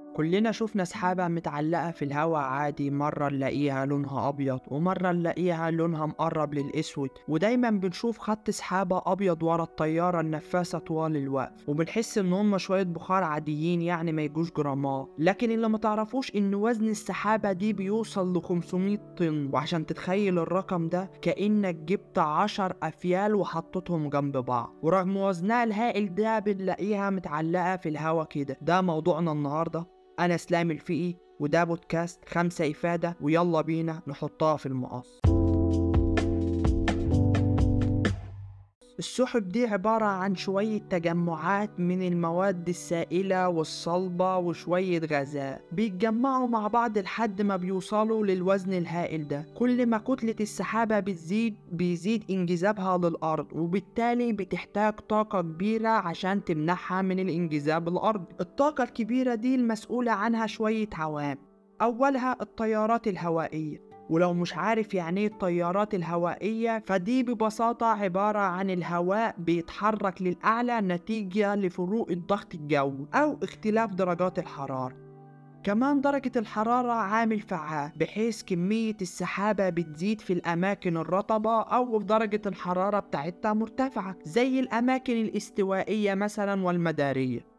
كلنا شفنا سحابة متعلقة في الهواء عادي مرة نلاقيها لونها أبيض ومرة نلاقيها لونها مقرب للأسود ودايما بنشوف خط سحابة أبيض ورا الطيارة النفاثة طوال الوقت وبنحس إن هما شوية بخار عاديين يعني ما يجوش جرامات لكن اللي ما تعرفوش إن وزن السحابة دي بيوصل ل 500 طن وعشان تتخيل الرقم ده كأنك جبت 10 أفيال وحطيتهم جنب بعض ورغم وزنها الهائل ده بنلاقيها متعلقة في الهوا كده ده موضوعنا النهاردة أنا إسلام الفقي وده بودكاست خمسة إفادة ويلا بينا نحطها في المقص السحب دي عبارة عن شوية تجمعات من المواد السائلة والصلبة وشوية غازات بيتجمعوا مع بعض لحد ما بيوصلوا للوزن الهائل ده كل ما كتلة السحابة بتزيد بيزيد انجذابها للأرض وبالتالي بتحتاج طاقة كبيرة عشان تمنعها من الانجذاب الأرضي الطاقة الكبيرة دي المسؤولة عنها شوية عوامل أولها التيارات الهوائية ولو مش عارف يعني ايه التيارات الهوائية فدي ببساطة عبارة عن الهواء بيتحرك للأعلى نتيجة لفروق الضغط الجوي أو اختلاف درجات الحرارة كمان درجة الحرارة عامل فعال بحيث كمية السحابة بتزيد في الأماكن الرطبة أو في درجة الحرارة بتاعتها مرتفعة زي الأماكن الاستوائية مثلا والمدارية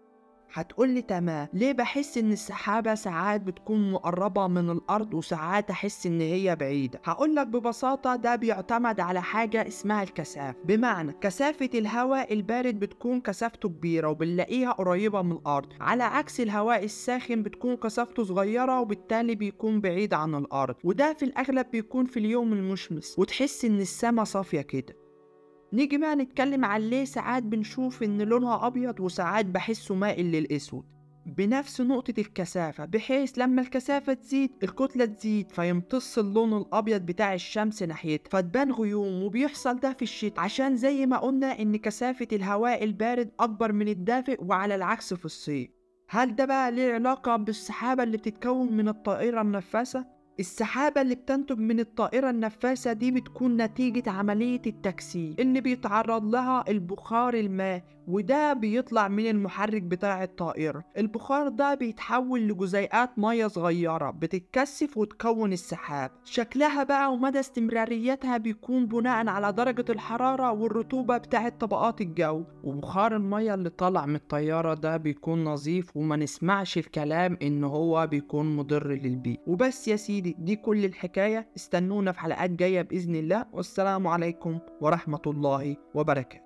هتقولي تمام ليه بحس ان السحابة ساعات بتكون مقربة من الارض وساعات احس ان هي بعيدة هقولك ببساطة ده بيعتمد على حاجة اسمها الكثافة بمعنى كثافة الهواء البارد بتكون كثافته كبيرة وبنلاقيها قريبة من الارض على عكس الهواء الساخن بتكون كثافته صغيرة وبالتالي بيكون بعيد عن الارض وده في الاغلب بيكون في اليوم المشمس وتحس ان السما صافية كده نيجي بقى نتكلم عن ليه ساعات بنشوف ان لونها ابيض وساعات بحسه مائل للاسود بنفس نقطة الكثافة بحيث لما الكثافة تزيد الكتلة تزيد فيمتص اللون الأبيض بتاع الشمس ناحيتها فتبان غيوم وبيحصل ده في الشتاء عشان زي ما قلنا إن كثافة الهواء البارد أكبر من الدافئ وعلى العكس في الصيف هل ده بقى ليه علاقة بالسحابة اللي بتتكون من الطائرة النفاثة؟ السحابة اللي بتنتج من الطائرة النفاثة دي بتكون نتيجة عملية التكسير اللي بيتعرض لها البخار الماء وده بيطلع من المحرك بتاع الطائرة البخار ده بيتحول لجزيئات مية صغيرة بتتكثف وتكون السحاب شكلها بقى ومدى استمراريتها بيكون بناء على درجة الحرارة والرطوبة بتاعة طبقات الجو وبخار المية اللي طالع من الطيارة ده بيكون نظيف وما نسمعش الكلام ان هو بيكون مضر للبيئة وبس يا سيدي دي كل الحكاية استنونا في حلقات جاية بإذن الله والسلام عليكم ورحمة الله وبركاته